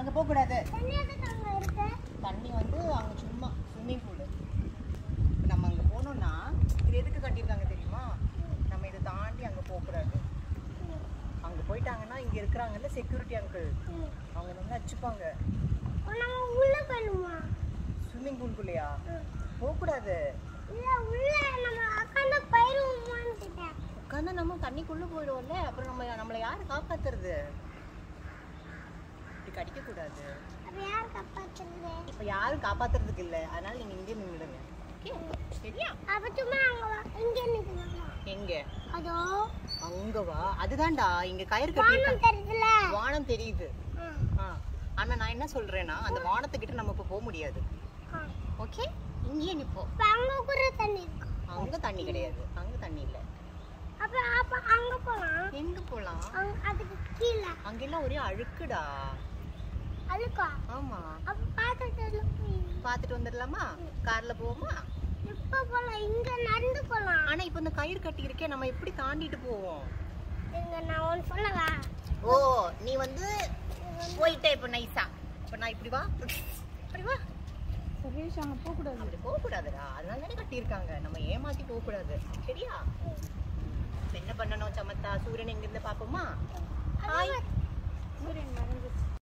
அங்க போக கூடாது தண்ணி எதுக்கு அங்க இருக்கு தண்ணி வந்து அங்க சும்மா ஸ்விம்மிங் பூல் நம்ம அங்க போனோம்னா இது எதுக்கு கட்டியிருக்காங்க தெரியுமா நம்ம இதை தாண்டி அங்க போக கூடாது அங்க போயிட்டாங்கன்னா இங்க இருக்கிறாங்கல்ல செக்யூரிட்டி அங்கிள் ம். அவங்க வந்து அடிச்சுப்பாங்க அப்ப நம்ம உள்ள போயிடுமா ஸ்விம்மிங் பூல்குள்ளேயா போக கூடாது இல்ல உள்ள நம்ம உட்காந்து போயிடுவோமான்னு கேட்டேன் உட்காந்தா நம்ம தண்ணிக்குள்ள போயிடுவோம்ல அப்புறம் நம்ம நம்மளை யாரு காப்பாத்துறது இப்படி கடிக்க கூடாது அப்ப யார் காப்பாத்துறது இப்ப யாரும் காப்பாத்துறதுக்கு இல்ல அதனால நீங்க இங்கே நின்றுடுங்க ஓகே சரியா அப்ப சும்மா அங்க வா இங்க நிக்கலாமா எங்க அதோ அங்க வா அதுதான்டா இங்க கயிறு வானம் கட்டி தெரியுதுல வானம் தெரியுது ஆ, ஆ. ஆனா நான் என்ன சொல்றேன்னா அந்த வானத்துக்கிட்ட நம்ம இப்ப போக முடியாது ஆ. ஓகே இங்கேயே நிப்போம் அப்ப அங்க கூட தண்ணி இருக்கு அங்க தண்ணி கிடையாது அங்க தண்ணி இல்ல அப்ப அப்ப அங்க போலாம் எங்க போலாம் அங்க அதுக்கு கீழே அங்கெல்லாம் ஒரே அழுக்குடா அழுக்கா ஆமா அப்ப பாத்துட்டு போய் பார்த்துட்டு வந்துடலாமா கார்ல போவோமா இப்ப போலாம் இங்க நடந்து போலாம் ஆனா இப்ப இந்த கயிறு கட்டி இருக்கே நம்ம எப்படி தாண்டிட்டு போவோம் இங்க நான் ஒன்னு சொல்லவா ஓ நீ வந்து போயிட்ட இப்ப நைஸா இப்ப நான் இப்படி வா இப்படி வா சர்வேஷ் அங்கே போகக்கூடாது அப்படி போக கூடாதுடா அதனால தானே கட்டியிருக்காங்க நம்ம ஏமாத்தி போக கூடாது சரியா இப்ப என்ன பண்ணணும் சமத்தா சூரியன் எங்க இருந்து பாப்போமா ஹாய் சூரியன் மறைஞ்சிருச்சு